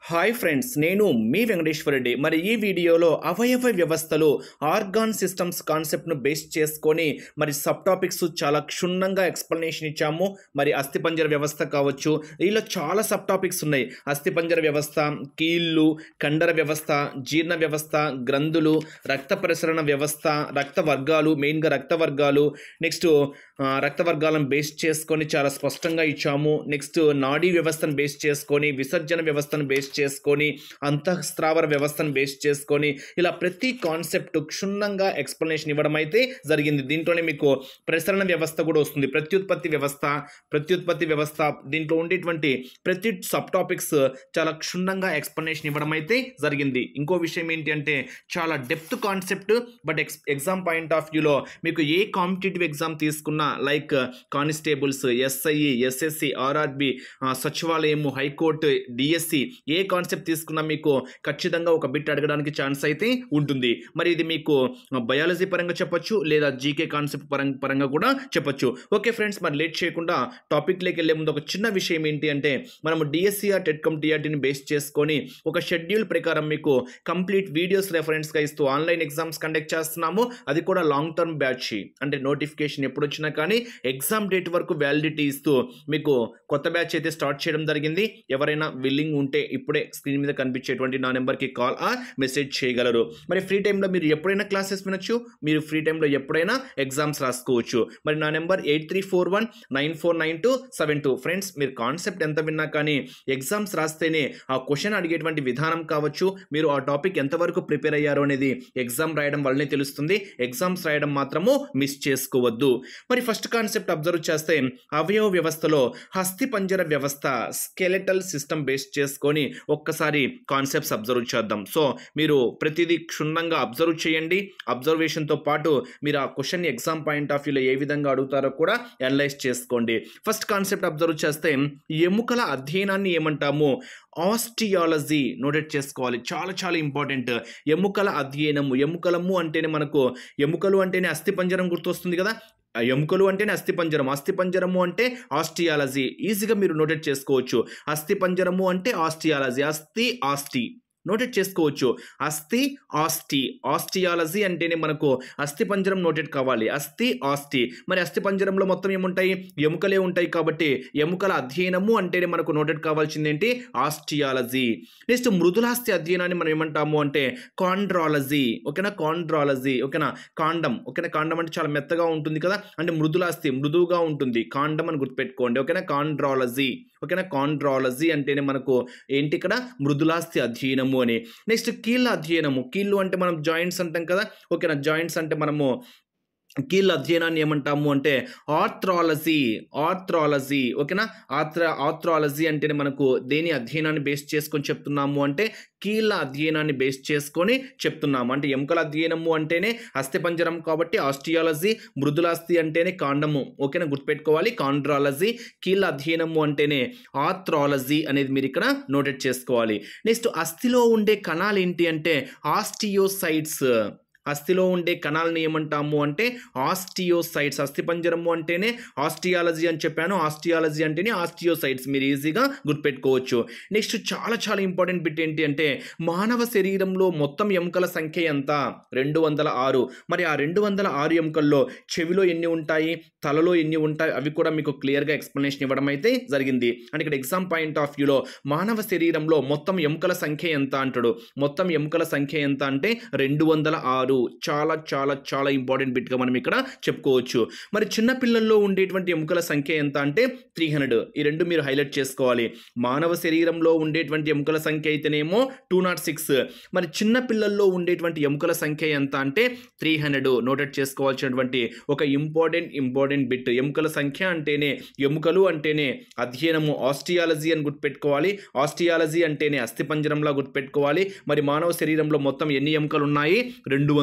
hi friends నేను మీ వెంకటేశ్వరరెడ్డి మరి ఈ వీడియోలో అవయవ వ్యవస్థలో ఆర్గాన్ సిస్టమ్స్ కాన్సెప్ట్ను బేస్ చేసుకొని మరి సబ్ టాపిక్స్ చాలా క్షుణ్ణంగా ఎక్స్ప్లెనేషన్ ఇచ్చాము మరి అస్థిపంజర వ్యవస్థ కావచ్చు దీనిలో చాలా సబ్ టాపిక్స్ ఉన్నాయి అస్థిపంజర వ్యవస్థ కీళ్ళు కండర వ్యవస్థ జీర్ణ వ్యవస్థ గ్రంథులు రక్త ప్రసరణ వ్యవస్థ రక్త వర్గాలు మెయిన్గా రక్త వర్గాలు నెక్స్ట్ ఆ, రక్త వర్గాలను బేస్ చేసుకొని చాలా స్పష్టంగా ఇచ్చాము నెక్స్ట్ నాడీ వ్యవస్థను బేస్ చేసుకొని విసర్జన వ్యవస్థను బేస్ చేసుకొని అంతఃస్రావర వ్యవస్థను బేస్ చేసుకొని ఇలా ప్రతి కాన్సెప్ట్ క్షుణ్ణంగా ఎక్స్ప్లెనేషన్ ఇవ్వడం అయితే జరిగింది దీంట్లోనే మీకు ప్రసరణ వ్యవస్థ కూడా వస్తుంది ప్రత్యుత్పత్తి వ్యవస్థ ప్రత్యుత్పత్తి వ్యవస్థ దీంట్లో ఉండేటువంటి ప్రతి సబ్ టాపిక్స్ చాలా క్షుణ్ణంగా ఎక్స్ప్లెనేషన్ ఇవ్వడం అయితే జరిగింది ఇంకో విషయం ఏంటి అంటే చాలా depth concept but ex exam point of వ్యూలో మీకు ఏ కాంపిటేటివ్ ఎగ్జామ్ తీసుకున్నా like constables SI SSC RRB సచివాలయము హైకోర్టు డిఎస్సి ఏ కాన్సెప్ట్ తీసుకున్నా మీకు ఖచ్చితంగా ఒక బిట్ అడగడానికి ఛాన్స్ అయితే ఉంటుంది మరి ఇది మీకు బయాలజీ పరంగా చెప్పొచ్చు లేదా జీకే కాన్సెప్ట్ పరంగా పరంగా కూడా చెప్పొచ్చు ఓకే ఫ్రెండ్స్ మరి లేట్ చేయకుండా టాపిక్లోకి వెళ్ళే ముందు ఒక చిన్న విషయం ఏంటి అంటే మనము డిఎస్సిఆర్ టెట్కమ్ టీఆర్టీని బేస్ చేసుకొని ఒక షెడ్యూల్ ప్రకారం మీకు కంప్లీట్ వీడియోస్ రెఫరెన్స్గా ఇస్తూ ఆన్లైన్ ఎగ్జామ్స్ కండక్ట్ చేస్తున్నాము అది కూడా లాంగ్ టర్మ్ బ్యాచ్ అంటే నోటిఫికేషన్ ఎప్పుడు వచ్చినా కానీ ఎగ్జామ్ డేట్ వరకు వ్యాలిడిటీ ఇస్తూ మీకు కొత్త బ్యాచ్ అయితే స్టార్ట్ చేయడం జరిగింది ఎవరైనా విల్లింగ్ ఉంటే ఇప్పుడే స్క్రీన్ మీద కనిపించేటువంటి నా నెంబర్కి కాల్ ఆర్ మెసేజ్ చేయగలరు మరి ఫ్రీ టైంలో మీరు ఎప్పుడైనా క్లాసెస్ వినొచ్చు మీరు ఫ్రీ టైంలో ఎప్పుడైనా ఎగ్జామ్స్ రాసుకోవచ్చు మరి నా number eight three four one nine four nine two seven two friends మీరు కాన్సెప్ట్ ఎంత విన్నా కానీ ఎగ్జామ్స్ రాస్తేనే ఆ క్వశ్చన్ అడిగేటువంటి విధానం కావచ్చు మీరు ఆ టాపిక్ ఎంతవరకు ప్రిపేర్ అయ్యారో అనేది ఎగ్జామ్ రాయడం వల్లనే తెలుస్తుంది ఎగ్జామ్స్ రాయడం మాత్రము మిస్ చేసుకోవద్దు మరి ఫస్ట్ కాన్సెప్ట్ అబ్జర్వ్ చేస్తే అవయవ వ్యవస్థలో హస్తిపంజర వ్యవస్థ స్కెలెటల్ సిస్టమ్ బేస్ చేసుకొని ఒక్కసారి కాన్సెప్ట్స్ అబ్జర్వ్ చేద్దాం సో మీరు ప్రతిదీ క్షుణ్ణంగా అబ్జర్వ్ చేయండి అబ్జర్వేషన్తో పాటు మీరు ఆ క్వశ్చన్ ఎగ్జామ్ పాయింట్ ఆఫ్ వ్యూలో ఏ విధంగా అడుగుతారో కూడా అనలైజ్ చేసుకోండి ఫస్ట్ కాన్సెప్ట్ అబ్జర్వ్ చేస్తే ఎముకల అధ్యయనాన్ని ఏమంటాము ఆస్టియాలజీ నోటెడ్ చేసుకోవాలి చాలా చాలా ఇంపార్టెంట్ ఎముకల అధ్యయనము ఎముకలము అంటేనే మనకు ఎముకలు అంటేనే అస్థిపంజరం గుర్తొస్తుంది కదా ఆ ఎముకలు అంటేనే అస్థిపంజరం అస్థిపంజరము అంటే ఆస్టియాలజీ ఈజీగా మీరు నోటెడ్ చేసుకోవచ్చు అస్థిపంజరము అంటే ఆస్టియాలజీ అస్థి ఆస్టి నోటెడ్ చేసుకోవచ్చు అస్థి ఆస్టి ఆస్టియాలజీ అంటేనే మనకు అస్థిపంజరం నోటెడ్ కావాలి అస్థి ఆస్టి మరి అస్థిపంజరంలో మొత్తం ఏముంటాయి ఎముకలే ఉంటాయి కాబట్టి ఎముకల అధ్యయనము అంటేనే మనకు నోటెడ్ కావాల్సింది ఏంటి ఆస్టియాలజీ నెక్స్ట్ మృదులాస్థి అధ్యయనాన్ని మనం ఏమంటాము అంటే కాండ్రాలజీ ఓకేనా కాండ్రాలజీ ఓకేనా కాండం ఓకేనా కాండం అంటే చాలా మెత్తగా ఉంటుంది కదా అంటే మృదులాస్థి మృదువుగా ఉంటుంది కాండం అని గుర్తుపెట్టుకోండి ఓకేనా కాండ్రాలజీ ఓకేనా కాండ్రాలజీ అంటేనే మనకు ఏంటి ఇక్కడ మృదులాస్థి అధ్యయనము అని నెక్స్ట్ కీళ్ళ అధ్యయనము కీళ్ళు అంటే మనం జాయింట్స్ అంటాం కదా ఓకేనా జాయింట్స్ అంటే మనము కీళ్ళ అధ్యయనాన్ని ఏమంటాము అంటే ఆర్థ్రాలజీ ఆర్థ్రాలజీ ఓకేనా ఆర్థ్ర ఆర్థ్రాలజీ అంటేనే మనకు దేని అధ్యయనాన్ని బేస్ చేసుకొని చెప్తున్నాము అంటే కీళ్ళ అధ్యయనాన్ని బేస్ చేసుకొని చెప్తున్నాము అంటే ఎముకల అధ్యయనము అంటేనే అస్థిపంజరం కాబట్టి ఆస్టియాలజీ మృదులాస్థి అంటేనే కాండము ఓకేనా గుర్తుపెట్టుకోవాలి కాండ్రాలజీ కీళ్ళ అధ్యయనము అంటేనే ఆర్థ్రాలజీ అనేది మీరు ఇక్కడ నోటెడ్ చేసుకోవాలి నెక్స్ట్ అస్థిలో ఉండే కణాలు ఏంటి అంటే ఆస్టియోసైట్స్ అస్థిలో ఉండే కణాలను ఏమంటాము అంటే ఆస్టియోసైట్స్ అస్థిపంజరము అంటేనే ఆస్టియాలజీ అని చెప్పాను ఆస్టియాలజీ అంటేనే ఆస్టియోసైట్స్ మీరు ఈజీగా గుర్తుపెట్టుకోవచ్చు నెక్స్ట్ చాలా చాలా ఇంపార్టెంట్ బిట్ ఏంటి అంటే మానవ శరీరంలో మొత్తం ఎముకల సంఖ్య ఎంత రెండు వందల ఆరు మరి ఆ రెండు వందల ఆరు ఎముకల్లో చెవిలో ఎన్ని ఉంటాయి తలలో ఎన్ని ఉంటాయి అవి కూడా మీకు క్లియర్గా ఎక్స్ప్లెనేషన్ ఇవ్వడం అయితే జరిగింది అంటే ఇక్కడ ఎగ్జామ్ పాయింట్ ఆఫ్ వ్యూలో మానవ శరీరంలో మొత్తం ఎముకల సంఖ్య ఎంత అంటాడు మొత్తం ఎముకల సంఖ్య ఎంత అంటే రెండు వందల ఆరు చాలా చాలా చాలా ఇంపార్టెంట్ బిట్గా మనం ఇక్కడ చెప్పుకోవచ్చు మరి చిన్న పిల్లల్లో ఉండేటువంటి ఎముకల సంఖ్య ఎంత అంటే త్రీ హండ్రెడ్ ఈ రెండు మీరు హైలైట్ చేసుకోవాలి మానవ శరీరంలో ఉండేటువంటి ఎముకల సంఖ్య అయితేనేమో టూ నాట్ సిక్స్ మరి చిన్న పిల్లల్లో ఉండేటువంటి ఎముకల సంఖ్య ఎంత అంటే త్రీ హండ్రెడ్ నోటెడ్ చేసుకోవాల్సినటువంటి ఒక ఇంపార్టెంట్ ఇంపార్టెంట్ బిట్ ఎముకల సంఖ్య అంటేనే ఎముకలు అంటేనే అధ్యయనము ఆస్టియాలజీ అని గుర్తుపెట్టుకోవాలి ఆస్టియాలజీ అంటేనే అస్థిపంజరంలా గుర్తుపెట్టుకోవాలి మరి మానవ శరీరంలో మొత్తం ఎన్ని ఎముకలు ఉన్నాయి రెండు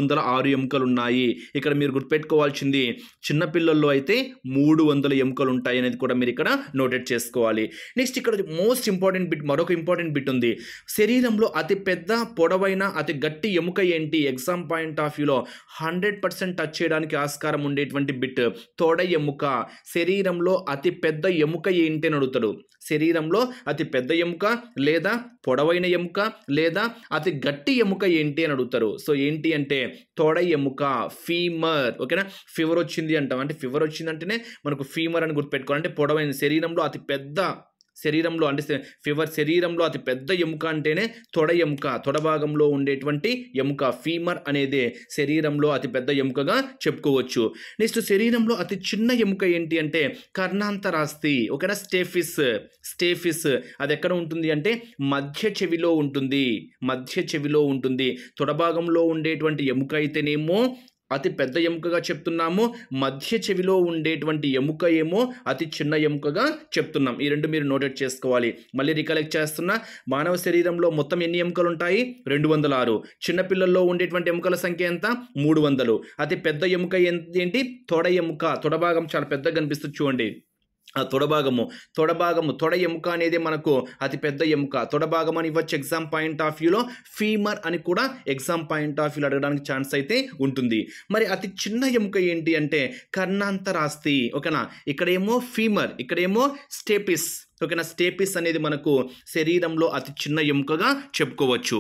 వందల ఆరు ఎముకలు ఉన్నాయి ఇక్కడ మీరు గుర్తుపెట్టుకోవాల్సింది చిన్నపిల్లల్లో అయితే మూడు వందల ఎముకలు ఉంటాయి అనేది కూడా మీరు ఇక్కడ నోటెడ్ చేసుకోవాలి నెక్స్ట్ ఇక్కడ మోస్ట్ ఇంపార్టెంట్ బిట్ మరొక ఇంపార్టెంట్ బిట్ ఉంది శరీరంలో అతి పెద్ద పొడవైన అతి గట్టి ఎముక ఏంటి ఎగ్జామ్ పాయింట్ ఆఫ్ వ్యూలో హండ్రెడ్ పర్సెంట్ టచ్ చేయడానికి ఆస్కారం ఉండేటువంటి బిట్ తొడ ఎముక శరీరంలో అతి పెద్ద ఎముక ఏంటి అని అడుగుతాడు శరీరంలో అతి పెద్ద ఎముక లేదా పొడవైన ఎముక లేదా అతి గట్టి ఎముక ఏంటి అని అడుగుతారు సో ఏంటి అంటే తొడ ఎముక ఫీమర్ ఓకేనా ఫీవర్ వచ్చింది అంటాం అంటే ఫీవర్ వచ్చిందంటేనే మనకు ఫీమర్ అని గుర్తుపెట్టుకోవాలి అంటే పొడవైన శరీరంలో అతి పెద్ద శరీరంలో అంటే శ- ఫీవర్ శరీరంలో అతి పెద్ద ఎముక అంటేనే తొడ ఎముక తొడ భాగంలో ఉండేటువంటి ఎముక ఫీమర్ అనేది శరీరంలో అతి పెద్ద ఎముకగా చెప్పుకోవచ్చు నెక్స్ట్ శరీరంలో అతి చిన్న ఎముక ఏంటి అంటే కర్ణాంతరాస్తి ఓకేనా స్టేఫిస్ స్టేఫిస్ అది ఎక్కడ ఉంటుంది అంటే మధ్య చెవిలో ఉంటుంది మధ్య చెవిలో ఉంటుంది తొడ భాగంలో ఉండేటువంటి ఎముక అయితేనేమో అతి పెద్ద ఎముకగా చెప్తున్నాము మధ్య చెవిలో ఉండేటువంటి ఎముక ఏమో అతి చిన్న ఎముకగా చెప్తున్నాం ఈ రెండు మీరు నోటెడ్ చేసుకోవాలి మళ్ళీ రికలెక్ట్ చేస్తున్నా మానవ శరీరంలో మొత్తం ఎన్ని ఎముకలు ఉంటాయి రెండు వందల ఆరు చిన్నపిల్లల్లో ఉండేటువంటి ఎముకల సంఖ్య ఎంత మూడు వందలు అతి పెద్ద ఎముక ఎన్- ఏంటి తొడ ఎముక తొడ భాగం చాలా పెద్దగా కనిపిస్తుంది చూడండి ఆ తొడభాగము తొడభాగము తొడ ఎముక అనేది మనకు అతి పెద్ద ఎముక తొడభాగం అని ఇవ్వచ్చు ఎగ్జామ్ పాయింట్ ఆఫ్ వ్యూలో ఫీమర్ అని కూడా ఎగ్జామ్ పాయింట్ ఆఫ్ వ్యూలో అడగడానికి ఛాన్స్ అయితే ఉంటుంది మరి అతి చిన్న ఎముక ఏంటి అంటే కర్ణాంతరాస్తి ఓకేనా ఇక్కడేమో ఫీమర్ ఇక్కడేమో స్టేపిస్ ఓకేనా స్టేపిస్ అనేది మనకు శరీరంలో అతి చిన్న ఎముకగా చెప్పుకోవచ్చు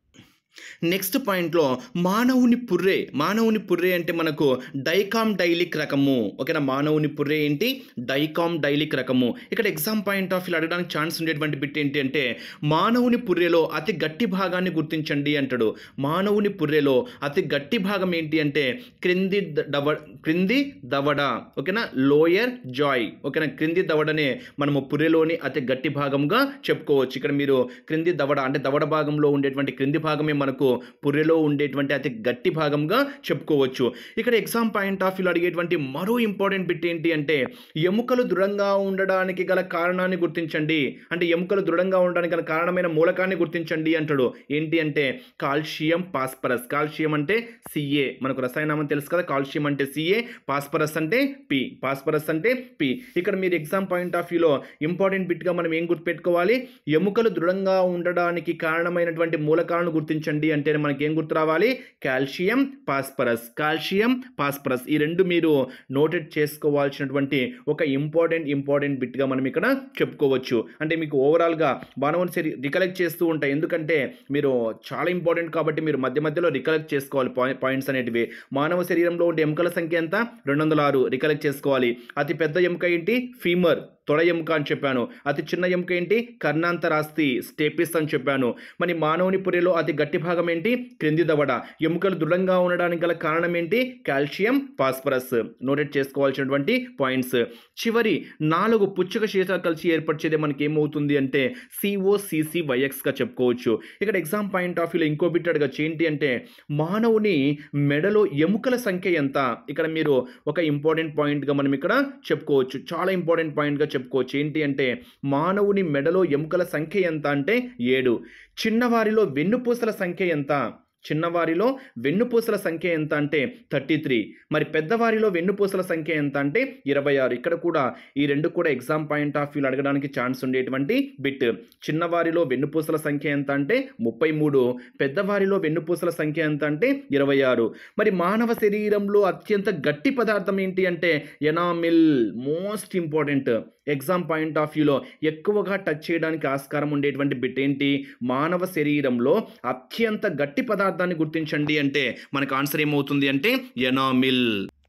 నెక్స్ట్ పాయింట్లో మానవుని పుర్రె మానవుని పుర్రె అంటే మనకు డైకామ్ డైలిక్ రకము ఓకేనా మానవుని పుర్రె ఏంటి డైకామ్ డైలిక్ రకము ఇక్కడ ఎగ్జామ్ పాయింట్ ఆఫ్ వ్యూ అడగడానికి ఛాన్స్ ఉండేటువంటి బిట్ ఏంటి అంటే మానవుని పుర్రెలో అతి గట్టి భాగాన్ని గుర్తించండి అంటాడు మానవుని పుర్రెలో అతి గట్టి భాగం ఏంటి అంటే క్రింది ద- దవ క్రింది దవడ ఓకేనా లోయర్ జాయ్ ఓకేనా క్రింది దవడనే మనము పుర్రెలోని అతి గట్టి భాగంగా చెప్పుకోవచ్చు ఇక్కడ మీరు క్రింది దవడ అంటే దవడ భాగంలో ఉండేటువంటి క్రింది భాగమే మనకు పుర్రెలో ఉండేటువంటి అతి గట్టి భాగంగా చెప్పుకోవచ్చు ఇక్కడ ఎగ్జామ్ పాయింట్ ఆఫ్ వ్యూలో అడిగేటువంటి మరో ఇంపార్టెంట్ బిట్ ఏంటి అంటే ఎముకలు దృఢంగా ఉండడానికి గల కారణాన్ని గుర్తించండి అంటే ఎముకలు దృఢంగా ఉండడానికి గల కారణమైన మూలకాన్ని గుర్తించండి అంటాడు ఏంటి అంటే కాల్షియం పాస్పరస్ కాల్షియం అంటే సిఏ మనకు రసాయనామం తెలుసు కదా కాల్షియం అంటే సిఏ పాస్పరస్ అంటే పి పాస్పరస్ అంటే పి ఇక్కడ మీరు ఎగ్జామ్ పాయింట్ ఆఫ్ వ్యూలో ఇంపార్టెంట్ బిట్గా మనం ఏం గుర్తుపెట్టుకోవాలి ఎముకలు దృఢంగా ఉండడానికి కారణమైనటువంటి మూలకాలను గుర్తించండి అంటే మనకి ఏం గుర్తు రావాలి కాల్షియం పాస్పరస్ కాల్షియం పాస్పరస్ ఈ రెండు మీరు నోటెడ్ చేసుకోవాల్సినటువంటి ఒక ఇంపార్టెంట్ ఇంపార్టెంట్ బిట్గా మనం ఇక్కడ చెప్పుకోవచ్చు అంటే మీకు ఓవరాల్గా మానవుని సరి రికలెక్ట్ చేస్తూ ఉంటాయి ఎందుకంటే మీరు చాలా ఇంపార్టెంట్ కాబట్టి మీరు మధ్య మధ్యలో రికలెక్ట్ చేసుకోవాలి పాయి- పాయింట్స్ అనేటివి మానవ శరీరంలో ఉండే ఎముకల సంఖ్య ఎంత రెండు వందల ఆరు రికలెక్ట్ చేసుకోవాలి అతి పెద్ద ఎముక ఏంటి ఫీమర్ తొడ ఎముక అని చెప్పాను అతి చిన్న ఎముక ఏంటి కర్ణాంతరాస్తి స్టేపిస్ అని చెప్పాను మరి మానవుని పురిలో అతి గట్టి భాగం ఏంటి క్రింది దవడ ఎముకలు దృఢంగా ఉండడానికి గల కారణం ఏంటి కాల్షియం ఫాస్ఫరస్ నోటెడ్ చేసుకోవాల్సినటువంటి పాయింట్స్ చివరి నాలుగు పుచ్చక శీర్షాలు కలిసి ఏర్పరిచేది మనకి ఏమవుతుంది అంటే సిఓసిసి వైఎక్స్గా చెప్పుకోవచ్చు ఇక్కడ ఎగ్జామ్ పాయింట్ ఆఫ్ వ్యూలో ఇంకో బిట్ అడగచ్చు ఏంటి అంటే మానవుని మెడలో ఎముకల సంఖ్య ఎంత ఇక్కడ మీరు ఒక ఇంపార్టెంట్ పాయింట్గా మనం ఇక్కడ చెప్పుకోవచ్చు చాలా ఇంపార్టెంట్ పాయింట్గా చెప్పుకోవచ్చు ఏంటి అంటే మానవుని మెడలో ఎముకల సంఖ్య ఎంత అంటే ఏడు చిన్నవారిలో వెన్నుపూసల సంఖ్య ఎంత చిన్నవారిలో వెన్నుపూసల సంఖ్య ఎంత అంటే థర్టీ త్రీ మరి పెద్దవారిలో వెన్నుపూసల సంఖ్య ఎంత అంటే ఇరవై ఆరు ఇక్కడ కూడా ఈ రెండు కూడా ఎగ్జామ్ పాయింట్ ఆఫ్ వ్యూలో అడగడానికి ఛాన్స్ ఉండేటువంటి బిట్ చిన్నవారిలో వెన్నుపూసల సంఖ్య ఎంత అంటే ముప్పై మూడు పెద్దవారిలో వెన్నుపూసల సంఖ్య ఎంత అంటే ఇరవై ఆరు మరి మానవ శరీరంలో అత్యంత గట్టి పదార్థం ఏంటి అంటే enamel most important exam point of వ్యూలో ఎక్కువగా టచ్ చేయడానికి ఆస్కారం ఉండేటువంటి బిట్ ఏంటి మానవ శరీరంలో అత్యంత గట్టి పదార్థాన్ని గుర్తించండి అంటే మనకు ఆన్సర్ ఏమవుతుంది అంటే ఎనామిల్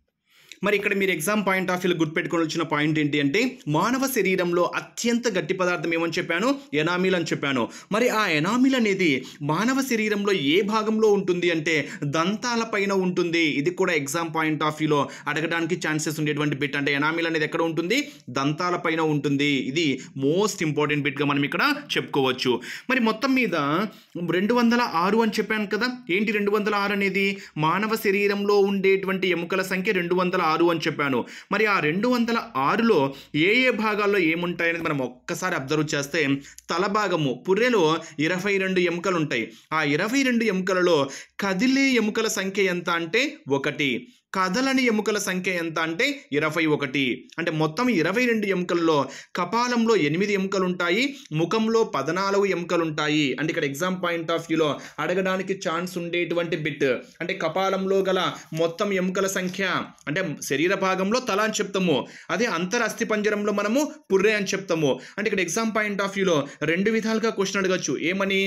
మరి ఇక్కడ మీరు ఎగ్జామ్ పాయింట్ ఆఫ్ వ్యూలో గుర్తుపెట్టుకోవాల్సిన పాయింట్ ఏంటి అంటే మానవ శరీరంలో అత్యంత గట్టి పదార్థం ఏమని చెప్పాను ఎనామిల్ అని చెప్పాను మరి ఆ ఎనామిల్ అనేది మానవ శరీరంలో ఏ భాగంలో ఉంటుంది అంటే దంతాల పైన ఉంటుంది ఇది కూడా ఎగ్జామ్ పాయింట్ ఆఫ్ వ్యూలో అడగడానికి ఛాన్సెస్ ఉండేటువంటి బిట్ అంటే ఎనామిల్ అనేది ఎక్కడ ఉంటుంది దంతాల పైన ఉంటుంది ఇది మోస్ట్ ఇంపార్టెంట్ బిట్గా మనం ఇక్కడ చెప్పుకోవచ్చు మరి మొత్తం మీద రెండు వందల ఆరు అని చెప్పాను కదా ఏంటి రెండు వందల ఆరు అనేది మానవ శరీరంలో ఉండేటువంటి ఎముకల సంఖ్య రెండు వందల ఆరు అని చెప్పాను మరి ఆ రెండు వందల ఆరులో ఏ ఏ భాగాల్లో ఏముంటాయనేది మనం ఒక్కసారి అబ్జర్వ్ చేస్తే తల భాగము పుర్రెలో ఇరవై రెండు ఎముకలు ఉంటాయి ఆ ఇరవై రెండు ఎముకలలో కదిలే ఎముకల సంఖ్య ఎంత అంటే ఒకటి కదలని ఎముకల సంఖ్య ఎంత అంటే ఇరవై ఒకటి అంటే మొత్తం ఇరవై రెండు ఎముకల్లో కపాలంలో ఎనిమిది ఎముకలు ఉంటాయి ముఖంలో పద్నాలుగు ఎముకలు ఉంటాయి అంటే ఇక్కడ ఎగ్జామ్ పాయింట్ ఆఫ్ వ్యూలో అడగడానికి ఛాన్స్ ఉండేటువంటి బిట్ అంటే కపాలంలో గల మొత్తం ఎముకల సంఖ్య అంటే శరీర భాగంలో తల అని చెప్తాము అదే అంతర్ అస్థి పంజరంలో మనము పుర్రె అని చెప్తాము అంటే ఇక్కడ ఎగ్జామ్ పాయింట్ ఆఫ్ వ్యూలో రెండు విధాలుగా క్వశ్చన్ అడగచ్చు ఏమని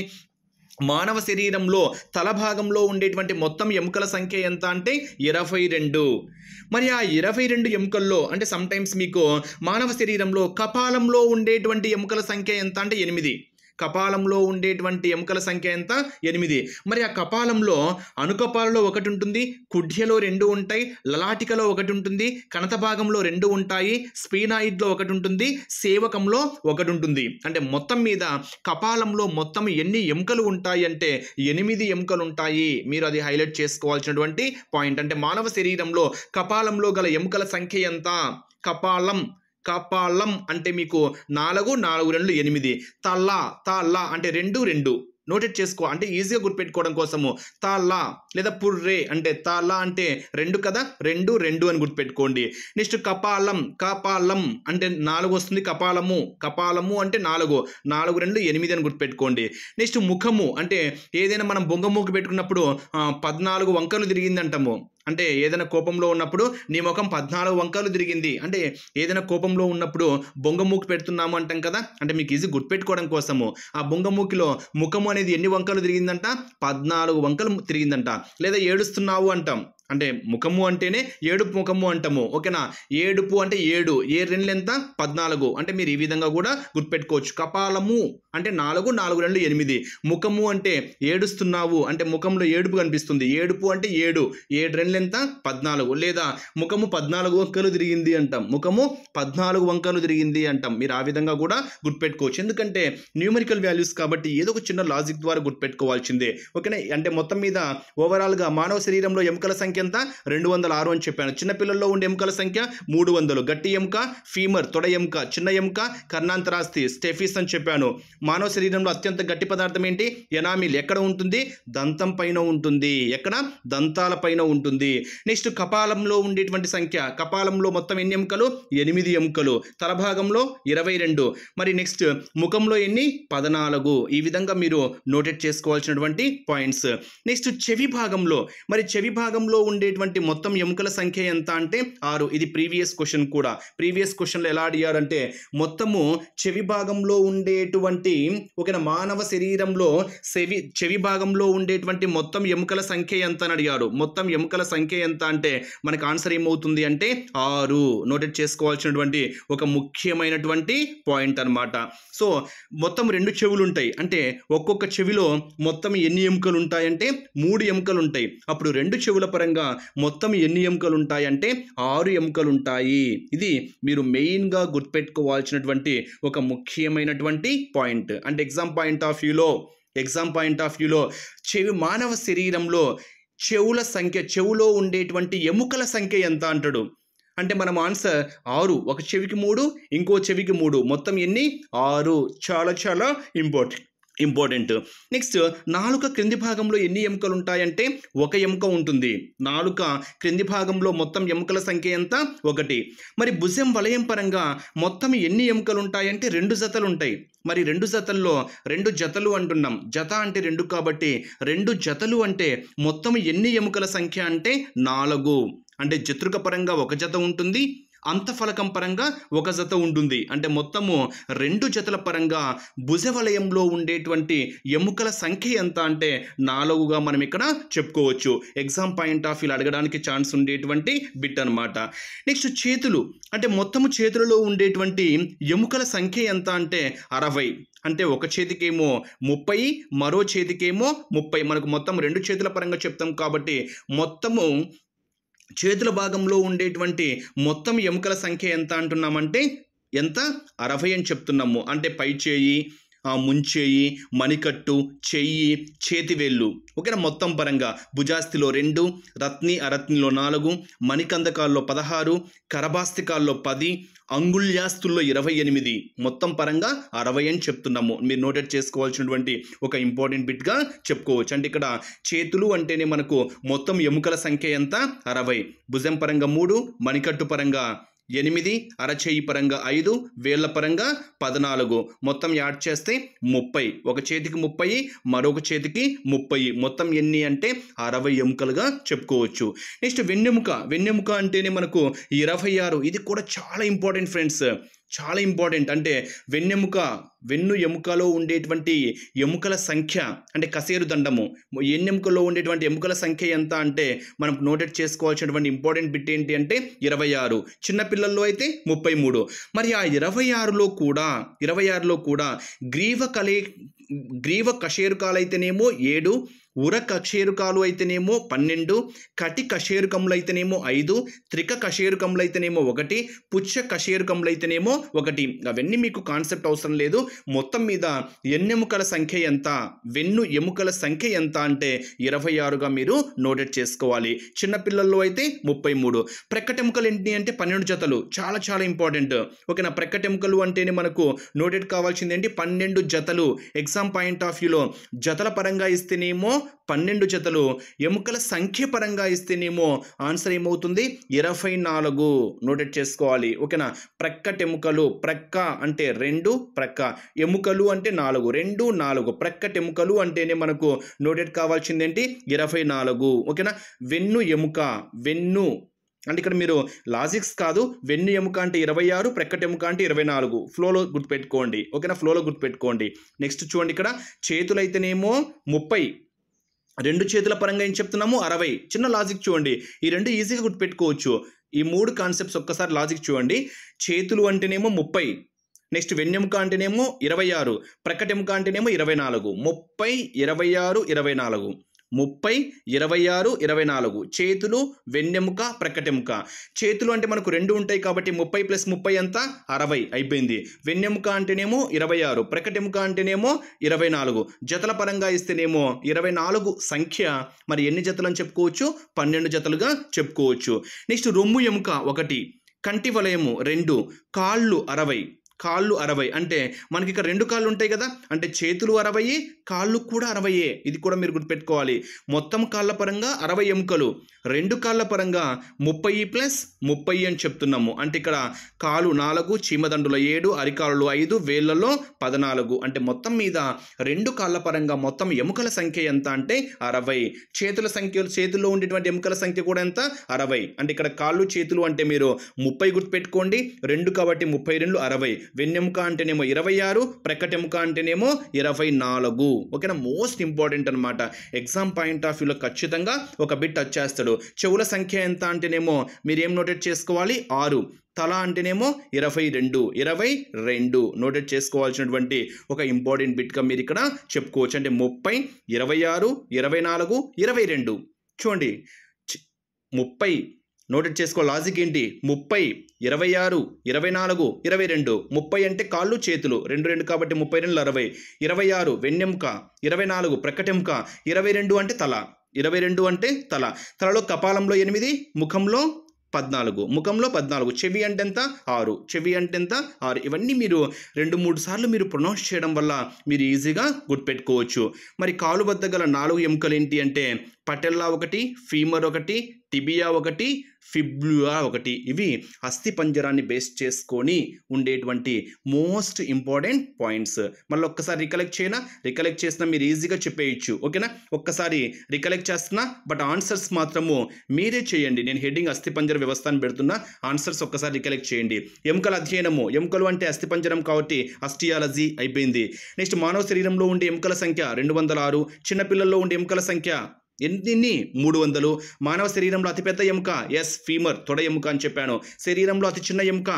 మానవ శరీరంలో తల భాగంలో ఉండేటువంటి మొత్తం ఎముకల సంఖ్య ఎంత అంటే ఇరవై రెండు మరి ఆ ఇరవై రెండు ఎముకల్లో అంటే సమ్టైమ్స్ మీకు మానవ శరీరంలో కపాలంలో ఉండేటువంటి ఎముకల సంఖ్య ఎంత అంటే ఎనిమిది కపాలంలో ఉండేటువంటి ఎముకల సంఖ్య ఎంత ఎనిమిది మరి ఆ కపాలంలో అణుకపాలలో ఒకటి ఉంటుంది కుడ్యలో రెండు ఉంటాయి లలాటికలో ఒకటి ఉంటుంది కణత భాగంలో రెండు ఉంటాయి స్పీనాయిడ్లో ఒకటి ఉంటుంది సేవకంలో ఒకటి ఉంటుంది అంటే మొత్తం మీద కపాలంలో మొత్తం ఎన్ని ఎముకలు ఉంటాయి అంటే ఎనిమిది ఎముకలు ఉంటాయి మీరు అది హైలైట్ చేసుకోవాల్సినటువంటి పాయింట్ అంటే మానవ శరీరంలో కపాలంలో గల ఎముకల సంఖ్య ఎంత కపాలం కపాలం అంటే మీకు నాలుగు నాలుగు రెండు ఎనిమిది తల్ల తల్ల అంటే రెండు రెండు నోటెడ్ చేసుకో అంటే ఈజీగా గుర్తుపెట్టుకోవడం కోసము తాళ్ళ లేదా పుర్రే అంటే తాళ్ళ అంటే రెండు కదా రెండు రెండు అని గుర్తుపెట్టుకోండి నెక్స్ట్ కపాలం కపాలం అంటే నాలుగు వస్తుంది కపాలము కపాలము అంటే నాలుగు నాలుగు రెండు ఎనిమిది అని గుర్తుపెట్టుకోండి నెక్స్ట్ ముఖము అంటే ఏదైనా మనం బొంగమూకి పెట్టుకున్నప్పుడు ఆ, పద్నాలుగు వంకలు తిరిగింది అంటాము అంటే ఏదైనా కోపంలో ఉన్నప్పుడు నీ ముఖం పద్నాలుగు వంకలు తిరిగింది అంటే ఏదైనా కోపంలో ఉన్నప్పుడు బొంగమూకి పెడుతున్నాము అంటాం కదా అంటే మీకు ఈజీ గుర్తుపెట్టుకోవడం కోసము ఆ బొంగమూకిలో ముఖము అనేది ఎన్ని వంకలు తిరిగిందంట పద్నాలుగు వంకలు తిరిగిందంట లేదా ఏడుస్తున్నావు అంటాం అంటే ముఖము అంటేనే ఏడుపు ముఖము అంటాము ఓకేనా ఏడుపు అంటే ఏడు ఏ రెండు ఎంత పద్నాలుగు అంటే మీరు ఈ విధంగా కూడా గుర్తుపెట్టుకోవచ్చు కపాలము అంటే నాలుగు నాలుగు రెండు ఎనిమిది ముఖము అంటే ఏడుస్తున్నావు అంటే ముఖంలో ఏడుపు కనిపిస్తుంది ఏడుపు అంటే ఏడు ఏడు రెండు ఎంత పద్నాలుగు లేదా ముఖము పద్నాలుగు వంకలు తిరిగింది అంటాం ముఖము పద్నాలుగు వంకలు తిరిగింది అంటాం మీరు ఆ విధంగా కూడా గుర్తుపెట్టుకోవచ్చు ఎందుకంటే న్యూమరికల్ వాల్యూస్ కాబట్టి ఏదో ఒక చిన్న లాజిక్ ద్వారా గుర్తుపెట్టుకోవాల్సిందే ఓకేనా అంటే మొత్తం మీద ఓవరాల్గా మానవ శరీరంలో ఎముకల సంఖ్య ఎంత రెండు వందల ఆరు అని చెప్పాను చిన్నపిల్లల్లో ఉండే ఎముకల సంఖ్య మూడు వందలు గట్టి ఎముక ఫీమర్ తొడ ఎముక చిన్న ఎముక కర్ణాంతరాస్తి స్టెఫిస్ అని చెప్పాను మానవ శరీరంలో అత్యంత గట్టి పదార్థం ఏంటి ఎనామిల్ ఎక్కడ ఉంటుంది దంతం పైన ఉంటుంది ఎక్కడ దంతాల పైన ఉంటుంది నెక్స్ట్ కపాలంలో ఉండేటువంటి సంఖ్య కపాలంలో మొత్తం ఎన్ని ఎముకలు ఎనిమిది ఎముకలు తలభాగంలో ఇరవై రెండు మరి నెక్స్ట్ ముఖంలో ఎన్ని పద్నాలుగు ఈ విధంగా మీరు నోటెడ్ చేసుకోవాల్సినటువంటి పాయింట్స్ నెక్స్ట్ చెవి భాగంలో మరి చెవి భాగంలో ఉండేటువంటి మొత్తం ఎముకల సంఖ్య ఎంత అంటే ఆరు ఇది ప్రీవియస్ క్వశ్చన్ కూడా ప్రీవియస్ క్వశ్చన్లో ఎలా అడిగారంటే మొత్తము చెవి భాగంలో ఉండేటువంటి ఒక మానవ శరీరంలో చెవి చెవి భాగంలో ఉండేటువంటి మొత్తం ఎముకల సంఖ్య ఎంత అని అడిగారు మొత్తం ఎముకల సంఖ్య ఎంత అంటే మనకు ఆన్సర్ ఏమవుతుంది అంటే ఆరు నోటెడ్ చేసుకోవాల్సినటువంటి ఒక ముఖ్యమైనటువంటి పాయింట్ అన్నమాట సో మొత్తం రెండు చెవులు ఉంటాయి అంటే ఒక్కొక్క చెవిలో మొత్తం ఎన్ని ఎముకలు ఉంటాయంటే మూడు ఎముకలు ఉంటాయి అప్పుడు రెండు చెవుల పరంగా మొత్తం ఎన్ని ఎముకలు ఉంటాయంటే ఆరు ఎముకలు ఉంటాయి ఇది మీరు మెయిన్గా గుర్తుపెట్టుకోవాల్సినటువంటి ఒక ముఖ్యమైనటువంటి పాయింట్ అంటే ఎగ్జామ్ పాయింట్ ఆఫ్ వ్యూలో ఎగ్జామ్ పాయింట్ ఆఫ్ వ్యూలో చెవి మానవ శరీరంలో చెవుల సంఖ్య చెవులో ఉండేటువంటి ఎముకల సంఖ్య ఎంత అంటాడు అంటే మనం ఆన్సర్ ఆరు ఒక చెవికి మూడు ఇంకో చెవికి మూడు మొత్తం ఎన్ని ఆరు చాలా చాలా ఇంపార్టెంట్ ఇంపార్టెంట్ నెక్స్ట్ నాలుక క్రింది భాగంలో ఎన్ని ఎముకలు ఉంటాయంటే ఒక ఎముక ఉంటుంది నాలుక క్రింది భాగంలో మొత్తం ఎముకల సంఖ్య ఎంత ఒకటి మరి భుజం వలయం పరంగా మొత్తం ఎన్ని ఎముకలు ఉంటాయంటే రెండు జతలు ఉంటాయి మరి రెండు జతల్లో రెండు జతలు అంటున్నాం జత అంటే రెండు కాబట్టి రెండు జతలు అంటే మొత్తం ఎన్ని ఎముకల సంఖ్య అంటే నాలుగు అంటే జతృక పరంగా ఒక జత ఉంటుంది అంతఫలకం పరంగా ఒక జత ఉంటుంది అంటే మొత్తము రెండు జతల పరంగా భుజవలయంలో ఉండేటువంటి ఎముకల సంఖ్య ఎంత అంటే నాలుగుగా మనం ఇక్కడ చెప్పుకోవచ్చు ఎగ్జామ్ పాయింట్ ఆఫ్ వ్యూ అడగడానికి ఛాన్స్ ఉండేటువంటి బిట్ అనమాట నెక్స్ట్ చేతులు అంటే మొత్తము చేతులలో ఉండేటువంటి ఎముకల సంఖ్య ఎంత అంటే అరవై అంటే ఒక చేతికేమో ముప్పై మరో చేతికేమో ముప్పై మనకు మొత్తం రెండు చేతుల పరంగా చెప్తాం కాబట్టి మొత్తము చేతుల భాగంలో ఉండేటువంటి మొత్తం ఎముకల సంఖ్య ఎంత అంటున్నామంటే ఎంత అరవై అని చెప్తున్నాము అంటే పై చేయి ఆ, ముంచేయి మణికట్టు చెయ్యి చేతివేళ్ళు ఓకేనా మొత్తం పరంగా భుజాస్థిలో రెండు రత్ని అరత్నిలో నాలుగు మణికందకాల్లో పదహారు కరభాస్తికాల్లో పది అంగుళ్యాస్తుల్లో ఇరవై ఎనిమిది మొత్తం పరంగా అరవై అని చెప్తున్నాము మీరు నోటెడ్ చేసుకోవాల్సినటువంటి ఒక ఇంపార్టెంట్ బిట్గా చెప్పుకోవచ్చు అంటే ఇక్కడ చేతులు అంటేనే మనకు మొత్తం ఎముకల సంఖ్య ఎంత అరవై భుజం పరంగా మూడు మణికట్టు పరంగా ఎనిమిది అరచేయి పరంగా ఐదు వేళ్ల పరంగా పద్నాలుగు మొత్తం యాడ్ చేస్తే ముప్పై ఒక చేతికి ముప్పై మరొక చేతికి ముప్పై మొత్తం ఎన్ని అంటే అరవై ఎముకలుగా చెప్పుకోవచ్చు నెక్స్ట్ వెన్నెముక వెన్నెముక అంటేనే మనకు ఇరవై ఆరు ఇది కూడా చాలా ఇంపార్టెంట్ ఫ్రెండ్స్ చాలా ఇంపార్టెంట్ అంటే వెన్నెముక వెన్ను ఎముకలో ఉండేటువంటి ఎముకల సంఖ్య అంటే కసేరు దండము ఎన్నెముకలో ఉండేటువంటి ఎముకల సంఖ్య ఎంత అంటే మనం నోటెడ్ చేసుకోవాల్సినటువంటి ఇంపార్టెంట్ బిట్ ఏంటి అంటే ఇరవై ఆరు చిన్నపిల్లల్లో అయితే ముప్పై మూడు మరి ఆ ఇరవై ఆరులో కూడా ఇరవై ఆరులో కూడా గ్రీవ కలే గ్రీవ కషేరుకాలు అయితేనేమో ఏడు ఉర కషేరుకాలు అయితేనేమో పన్నెండు కటి కషేరుకములు అయితేనేమో ఐదు త్రిక కషేరుకములు అయితేనేమో ఒకటి పుచ్చ కషేరుకములు అయితేనేమో ఒకటి అవన్నీ మీకు కాన్సెప్ట్ అవసరం లేదు మొత్తం మీద ఎన్నెముకల సంఖ్య ఎంత వెన్ను ఎముకల సంఖ్య ఎంత అంటే ఇరవై ఆరుగా మీరు నోటెడ్ చేసుకోవాలి చిన్నపిల్లల్లో అయితే ముప్పై మూడు ప్రక్కటెముకలు ఏంటి అంటే పన్నెండు జతలు చాలా చాలా ఇంపార్టెంట్ ఓకేనా ప్రక్కటెముకలు అంటేనే మనకు నోటెడ్ కావాల్సింది ఏంటి పన్నెండు జతలు ఎగ్జామ్ పాయింట్ ఆఫ్ వ్యూలో జతల పరంగా ఇస్తేనేమో పన్నెండు జతలు ఎముకల సంఖ్య పరంగా ఇస్తేనేమో ఆన్సర్ ఏమవుతుంది ఇరవై నాలుగు నోటెడ్ చేసుకోవాలి ఓకేనా ప్రక్కటెముకలు ప్రక్క అంటే రెండు ప్రక్క ఎముకలు అంటే నాలుగు రెండు నాలుగు ప్రక్కటెముకలు అంటేనే మనకు నోటెడ్ కావాల్సింది ఏంటి ఇరవై నాలుగు ఓకేనా వెన్ను ఎముక వెన్ను అంటే ఇక్కడ మీరు లాజిక్స్ కాదు వెన్ను ఎముక అంటే ఇరవై ఆరు ప్రక్కట ఎముక అంటే ఇరవై నాలుగు ఫ్లోలో గుర్తుపెట్టుకోండి ఓకేనా ఫ్లోలో గుర్తుపెట్టుకోండి నెక్స్ట్ చూడండి ఇక్కడ చేతులైతేనేమో ముప్పై రెండు చేతుల పరంగా ఏం చెప్తున్నాము అరవై చిన్న లాజిక్ చూడండి ఈ రెండు ఈజీగా గుర్తుపెట్టుకోవచ్చు ఈ మూడు కాన్సెప్ట్స్ ఒక్కసారి లాజిక్ చూడండి చేతులు అంటేనేమో ముప్పై నెక్స్ట్ వెన్నెముక అంటేనేమో ఇరవై ఆరు ప్రక్కటెముక అంటేనేమో ఇరవై నాలుగు ముప్పై ఇరవై ఆరు ఇరవై నాలుగు ముప్పై ఇరవై ఆరు ఇరవై నాలుగు చేతులు వెన్నెముక ప్రక్కటెముక చేతులు అంటే మనకు రెండు ఉంటాయి కాబట్టి ముప్పై ప్లస్ ముప్పై అంతా అరవై అయిపోయింది వెన్నెముక అంటేనేమో ఇరవై ఆరు ప్రక్కటెముక అంటేనేమో ఇరవై నాలుగు జతల పరంగా ఇస్తేనేమో ఇరవై నాలుగు సంఖ్య మరి ఎన్ని జతలు అని చెప్పుకోవచ్చు పన్నెండు జతలుగా చెప్పుకోవచ్చు నెక్స్ట్ రొమ్ము ఎముక ఒకటి కంటి వలయము రెండు కాళ్ళు అరవై కాళ్ళు అరవై అంటే మనకి ఇక్కడ రెండు కాళ్ళు ఉంటాయి కదా అంటే చేతులు అరవై కాళ్ళు కూడా అరవయే ఇది కూడా మీరు గుర్తుపెట్టుకోవాలి మొత్తం కాళ్ళ పరంగా అరవై ఎముకలు రెండు కాళ్ళ పరంగా ముప్పై ప్లస్ ముప్పై అని చెప్తున్నాము అంటే ఇక్కడ కాలు నాలుగు చీమదండుల ఏడు అరికాళ్ళు ఐదు వేళ్లలో పద్నాలుగు అంటే మొత్తం మీద రెండు కాళ్ళ పరంగా మొత్తం ఎముకల సంఖ్య ఎంత అంటే అరవై చేతుల సంఖ్య చేతుల్లో ఉండేటువంటి ఎముకల సంఖ్య కూడా ఎంత అరవై అంటే ఇక్కడ కాళ్ళు చేతులు అంటే మీరు ముప్పై గుర్తుపెట్టుకోండి రెండు కాబట్టి ముప్పై రెండు అరవై వెన్నెముక అంటేనేమో ఇరవై ఆరు ప్రక్కటెముక అంటేనేమో ఇరవై నాలుగు ఓకేనా మోస్ట్ ఇంపార్టెంట్ అనమాట ఎగ్జామ్ పాయింట్ ఆఫ్ వ్యూలో ఖచ్చితంగా ఒక బిట్ వచ్చేస్తాడు చెవుల సంఖ్య ఎంత అంటేనేమో మీరు ఏం నోటెడ్ చేసుకోవాలి ఆరు తల అంటేనేమో ఇరవై రెండు ఇరవై రెండు నోటెడ్ చేసుకోవాల్సినటువంటి ఒక ఇంపార్టెంట్ బిట్గా మీరు ఇక్కడ చెప్పుకోవచ్చు అంటే ముప్పై ఇరవై ఆరు ఇరవై నాలుగు ఇరవై రెండు చూడండి చి- ముప్పై నోటెడ్ చేసుకో లాజిక్ ఏంటి ముప్పై ఇరవై ఆరు ఇరవై నాలుగు ఇరవై రెండు ముప్పై అంటే కాళ్ళు చేతులు రెండు రెండు కాబట్టి ముప్పై రెండు అరవై ఇరవై ఆరు వెన్నెముక ఇరవై నాలుగు ప్రక్కటెముక ఇరవై రెండు అంటే తల ఇరవై రెండు అంటే తల తలలో కపాలంలో ఎనిమిది ముఖంలో పద్నాలుగు ముఖంలో పద్నాలుగు చెవి అంటే ఎంత ఆరు చెవి అంటే ఎంత ఆరు ఇవన్నీ మీరు రెండు మూడు సార్లు మీరు ప్రొనౌన్స్ చేయడం వల్ల మీరు ఈజీగా గుర్తుపెట్టుకోవచ్చు మరి కాలు వద్ద గల నాలుగు ఎముకలు ఏంటి అంటే పటెల్లా ఒకటి ఫీమర్ ఒకటి టిబియా ఒకటి ఫిబ్లుయా ఒకటి ఇవి అస్థి పంజరాన్ని బేస్ చేసుకొని ఉండేటువంటి మోస్ట్ ఇంపార్టెంట్ పాయింట్స్ మళ్ళీ ఒక్కసారి రికలెక్ట్ చేయనా రికలెక్ట్ చేసినా మీరు ఈజీగా చెప్పేయచ్చు ఓకేనా ఒక్కసారి రికలెక్ట్ చేస్తున్నా బట్ ఆన్సర్స్ మాత్రము మీరే చేయండి నేను హెడ్డింగ్ అస్థిపంజర వ్యవస్థ అని పెడుతున్నా ఆన్సర్స్ ఒక్కసారి రికలెక్ట్ చేయండి ఎముకల అధ్యయనము ఎముకలు అంటే అస్థిపంజరం కాబట్టి అస్టియాలజీ అయిపోయింది నెక్స్ట్ మానవ శరీరంలో ఉండే ఎముకల సంఖ్య రెండు వందల ఆరు చిన్నపిల్లల్లో ఉండే ఎముకల సంఖ్య ఎన్ని మూడు వందలు మానవ శరీరంలో అతిపెద్ద ఎముక ఎస్ ఫీమర్ తొడ ఎముక అని చెప్పాను శరీరంలో అతి చిన్న ఎముక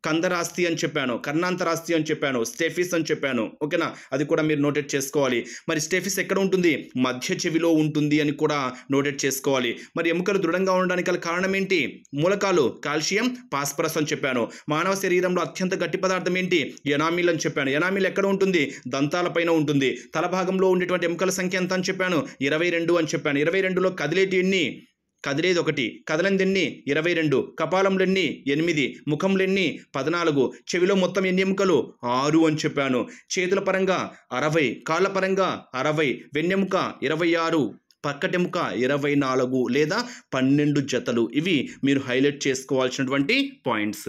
కందరాస్తి అని చెప్పాను కర్ణాంతరాస్తి అని చెప్పాను స్టెఫిస్ అని చెప్పాను ఓకేనా అది కూడా మీరు నోటెడ్ చేసుకోవాలి మరి స్టెఫిస్ ఎక్కడ ఉంటుంది మధ్య చెవిలో ఉంటుంది అని కూడా నోటెడ్ చేసుకోవాలి మరి ఎముకలు దృఢంగా ఉండడానికి గల కారణం ఏంటి మూలకాలు కాల్షియం పాస్పరస్ అని చెప్పాను మానవ శరీరంలో అత్యంత గట్టి పదార్థం ఏంటి ఎనామిల్ అని చెప్పాను ఎనామిల్ ఎక్కడ ఉంటుంది దంతాల పైన ఉంటుంది తల భాగంలో ఉండేటువంటి ఎముకల సంఖ్య ఎంత అని చెప్పాను ఇరవై రెండు అని చెప్పాను ఇరవై రెండులో కదిలేటి ఎన్ని కదిలేది ఒకటి కదలంది ఎన్ని ఇరవై రెండు కపాలంలో ఎన్ని ఎనిమిది ముఖంలో ఎన్ని పద్నాలుగు చెవిలో మొత్తం ఎన్ని ఎముకలు ఆరు అని చెప్పాను చేతుల పరంగా అరవై కాళ్ళ పరంగా అరవై వెన్నెముక ఇరవై ఆరు పక్కటెముక ఇరవై నాలుగు లేదా పన్నెండు జతలు ఇవి మీరు హైలైట్ చేసుకోవాల్సినటువంటి పాయింట్స్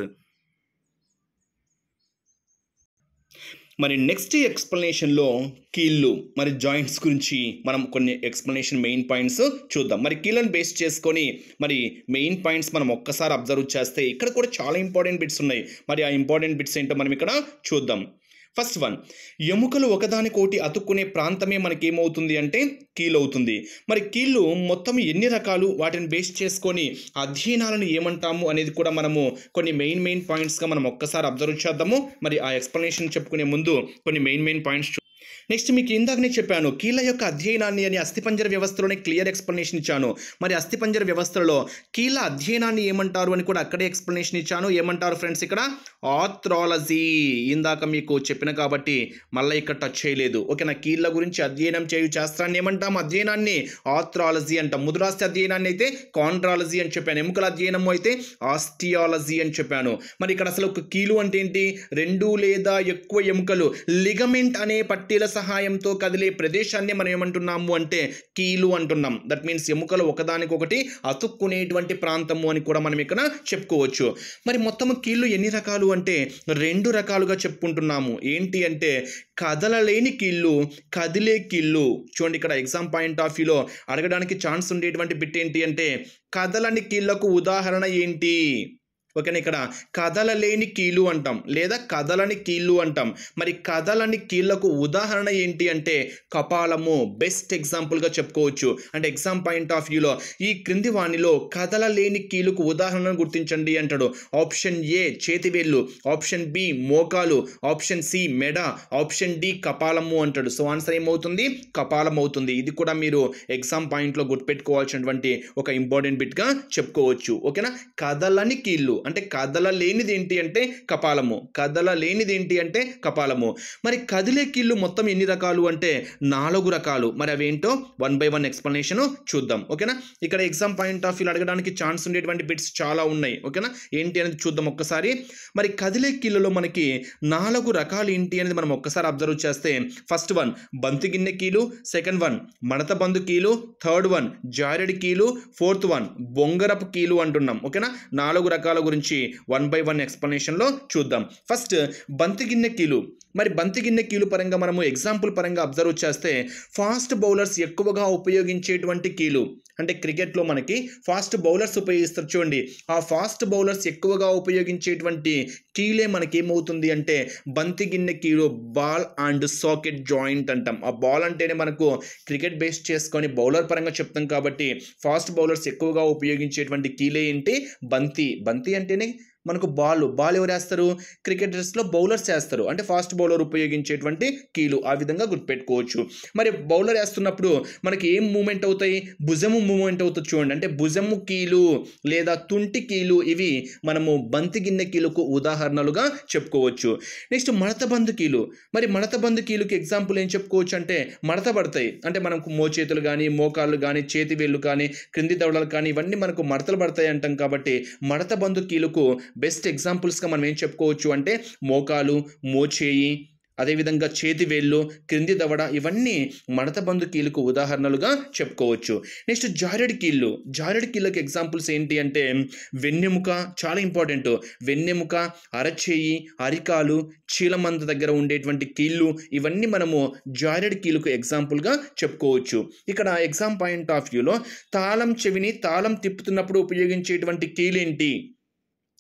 మరి నెక్స్ట్ ఎక్స్ప్లెనేషన్లో కీళ్ళు మరి జాయింట్స్ గురించి మనం కొన్ని ఎక్స్ప్లెనేషన్ మెయిన్ పాయింట్స్ చూద్దాం మరి కీళ్ళను బేస్ చేసుకొని మరి మెయిన్ పాయింట్స్ మనం ఒక్కసారి అబ్జర్వ్ చేస్తే ఇక్కడ కూడా చాలా ఇంపార్టెంట్ బిట్స్ ఉన్నాయి మరి ఆ ఇంపార్టెంట్ బిట్స్ ఏంటో మనం ఇక్కడ చూద్దాం ఫస్ట్ వన్ ఎముకలు ఒకదానికోటి అతుక్కునే ప్రాంతమే మనకి ఏమవుతుంది అంటే కీలు అవుతుంది మరి కీళ్ళు మొత్తం ఎన్ని రకాలు వాటిని బేస్ చేసుకొని అధ్యయనాలను ఏమంటాము అనేది కూడా మనము కొన్ని మెయిన్ మెయిన్ పాయింట్స్గా మనం ఒక్కసారి అబ్జర్వ్ చేద్దాము మరి ఆ ఎక్స్ప్లెనేషన్ చెప్పుకునే ముందు కొన్ని మెయిన్ మెయిన్ పాయింట్స్ చూ- నెక్స్ట్ మీకు ఇందాకనే చెప్పాను కీళ్ళ యొక్క అధ్యయనాన్ని అని అస్థిపంజర వ్యవస్థలోనే క్లియర్ ఎక్స్ప్లెనేషన్ ఇచ్చాను మరి అస్థిపంజర వ్యవస్థలో కీళ్ళ అధ్యయనాన్ని ఏమంటారు అని కూడా అక్కడే ఎక్స్ప్లెనేషన్ ఇచ్చాను ఏమంటారు ఫ్రెండ్స్ ఇక్కడ ఆథ్రాలజీ ఇందాక మీకు చెప్పిన కాబట్టి మళ్ళీ ఇక్కడ టచ్ చేయలేదు ఓకేనా కీళ్ళ గురించి అధ్యయనం చేయు శాస్త్రాన్ని ఏమంటాం అధ్యయనాన్ని ఆథ్రాలజీ అంటాం ముదురాస్తి అధ్యయనాన్ని అయితే కాండ్రాలజీ అని చెప్పాను ఎముకల అధ్యయనం అయితే ఆస్టియాలజీ అని చెప్పాను మరి ఇక్కడ అసలు ఒక కీలు అంటే ఏంటి రెండు లేదా ఎక్కువ ఎముకలు లిగమెంట్ అనే పట్టీల సహాయంతో కదిలే ప్రదేశాన్ని మనం ఏమంటున్నాము అంటే కీలు అంటున్నాం దట్ మీన్స్ ఎముకలు ఒకదానికొకటి అతుక్కునేటువంటి ప్రాంతము అని కూడా మనం ఇక్కడ చెప్పుకోవచ్చు మరి మొత్తం కీళ్ళు ఎన్ని రకాలు అంటే రెండు రకాలుగా చెప్పుకుంటున్నాము ఏంటి అంటే కదలలేని కీళ్ళు కదిలే కీళ్ళు చూడండి ఇక్కడ ఎగ్జామ్ పాయింట్ ఆఫ్ వ్యూలో అడగడానికి ఛాన్స్ ఉండేటువంటి బిట్ ఏంటి అంటే కదలని కీళ్ళకు ఉదాహరణ ఏంటి ఓకేనా ఇక్కడ కదలలేని కీలు అంటాం లేదా కదలని కీళ్ళు అంటాం మరి కదలని కీళ్ళకు ఉదాహరణ ఏంటి అంటే కపాలము బెస్ట్ ఎగ్జాంపుల్గా చెప్పుకోవచ్చు అంటే ఎగ్జామ్ పాయింట్ ఆఫ్ వ్యూలో ఈ క్రింది వాణిలో కదలలేని కీలుకు ఉదాహరణను గుర్తించండి అంటాడు ఆప్షన్ ఏ చేతివేళ్ళు ఆప్షన్ బి మోకాలు ఆప్షన్ సి మెడ ఆప్షన్ డి కపాలము అంటాడు సో ఆన్సర్ ఏమవుతుంది కపాలం అవుతుంది ఇది కూడా మీరు ఎగ్జామ్ పాయింట్లో గుర్తుపెట్టుకోవాల్సినటువంటి ఒక ఇంపార్టెంట్ బిట్గా చెప్పుకోవచ్చు ఓకేనా కదలని కీళ్ళు అంటే కదలలేనిది ఏంటి అంటే కపాలము కదలలేనిది ఏంటి అంటే కపాలము మరి కదిలే కీళ్ళు మొత్తం ఎన్ని రకాలు అంటే నాలుగు రకాలు మరి అవేంటో వన్ బై వన్ ఎక్స్ప్లెనేషన్ చూద్దాం ఓకేనా ఇక్కడ ఎగ్జామ్ పాయింట్ ఆఫ్ వ్యూ అడగడానికి ఛాన్స్ ఉండేటువంటి బిట్స్ చాలా ఉన్నాయి ఓకేనా ఏంటి అనేది చూద్దాం ఒక్కసారి మరి కదిలే కీళ్ళలో మనకి నాలుగు రకాలు ఏంటి అనేది మనం ఒక్కసారి అబ్జర్వ్ చేస్తే ఫస్ట్ వన్ బంతి గిన్నె కీలు సెకండ్ వన్ మడత బందు కీలు థర్డ్ వన్ జారెడి కీలు ఫోర్త్ వన్ బొంగరపు కీలు అంటున్నాం ఓకేనా నాలుగు రకాల గురించి వన్ బై వన్ ఎక్స్ప్లెనేషన్లో చూద్దాం ఫస్ట్ బంతి గిన్నె కీలు మరి బంతి గిన్నె కీలు పరంగా మనము ఎగ్జాంపుల్ పరంగా అబ్జర్వ్ చేస్తే ఫాస్ట్ బౌలర్స్ ఎక్కువగా ఉపయోగించేటువంటి కీలు అంటే క్రికెట్లో మనకి ఫాస్ట్ బౌలర్స్ ఉపయోగిస్తారు చూడండి ఆ ఫాస్ట్ బౌలర్స్ ఎక్కువగా ఉపయోగించేటువంటి కీలే మనకి ఏమవుతుంది అంటే బంతి గిన్నె కీలు బాల్ అండ్ సాకెట్ జాయింట్ అంటాం ఆ బాల్ అంటేనే మనకు క్రికెట్ బేస్ చేసుకొని బౌలర్ పరంగా చెప్తాం కాబట్టి ఫాస్ట్ బౌలర్స్ ఎక్కువగా ఉపయోగించేటువంటి కీలే ఏంటి బంతి బంతి అంటేనే మనకు బాల్ బాల్ ఎవరు వేస్తారు క్రికెటర్స్లో బౌలర్స్ వేస్తారు అంటే ఫాస్ట్ బౌలర్ ఉపయోగించేటువంటి కీలు ఆ విధంగా గుర్తుపెట్టుకోవచ్చు మరి బౌలర్ వేస్తున్నప్పుడు మనకి ఏం మూమెంట్ అవుతాయి భుజము మూమెంట్ అవుతుంది చూడండి అంటే భుజము కీలు లేదా తుంటి కీలు ఇవి మనము బంతి గిన్నె కీలుకు ఉదాహరణలుగా చెప్పుకోవచ్చు నెక్స్ట్ మడత బంధు కీలు మరి మడత బంధు కీలుకి ఎగ్జాంపుల్ ఏం చెప్పుకోవచ్చు అంటే మడత పడతాయి అంటే మనకు మోచేతులు కానీ మోకాళ్ళు కానీ చేతి వేళ్ళు కానీ క్రింది దవడలు కానీ ఇవన్నీ మనకు మడతలు పడతాయి అంటాం కాబట్టి మడత బంధు కీలుకు బెస్ట్ ఎగ్జాంపుల్స్గా మనం ఏం చెప్పుకోవచ్చు అంటే మోకాలు మోచేయి అదేవిధంగా చేతి వేళ్ళు క్రింది దవడ ఇవన్నీ మడత బంధు కీలుకు ఉదాహరణలుగా చెప్పుకోవచ్చు నెక్స్ట్ జారెడ్ కీళ్ళు జారెడ్ కీళ్ళకి ఎగ్జాంపుల్స్ ఏంటి అంటే వెన్నెముక చాలా ఇంపార్టెంట్ వెన్నెముక అరచేయి అరికాలు చీలమంద దగ్గర ఉండేటువంటి కీళ్ళు ఇవన్నీ మనము జారెడ్ కీలుకు ఎగ్జాంపుల్గా చెప్పుకోవచ్చు ఇక్కడ ఎగ్జామ్ పాయింట్ ఆఫ్ వ్యూలో తాళం చెవిని తాళం తిప్పుతున్నప్పుడు ఉపయోగించేటువంటి కీలు ఏంటి